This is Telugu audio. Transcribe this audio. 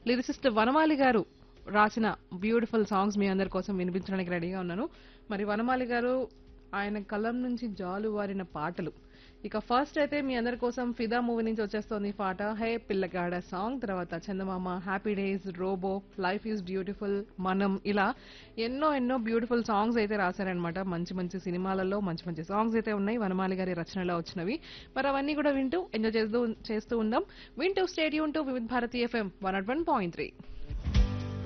లిరిసిస్ట్ వనమాలి గారు రాసిన బ్యూటిఫుల్ సాంగ్స్ మీ అందరి కోసం వినిపించడానికి రెడీగా ఉన్నాను మరి వనమాలి గారు ఆయన కలం నుంచి జాలువారిన పాటలు ఇక ఫస్ట్ అయితే మీ అందరి కోసం ఫిదా మూవీ నుంచి వచ్చేస్తోంది ఈ పాట హే పిల్లగాడ సాంగ్ తర్వాత Chandamama happy days robo life is beautiful మనం ఇలా ఎన్నో ఎన్నో బ్యూటిఫుల్ సాంగ్స్ అయితే రాశారనమాట మంచి మంచి సినిమాలలో మంచి మంచి సాంగ్స్ అయితే ఉన్నాయి వనమాలి గారి రచనలో వచ్చినవి మరి అవన్నీ కూడా వింటూ ఎంజాయ్ చేస్తూ చేస్తూ ఉందాం వింటూ stadium to Vividh Bharati FM one not one point three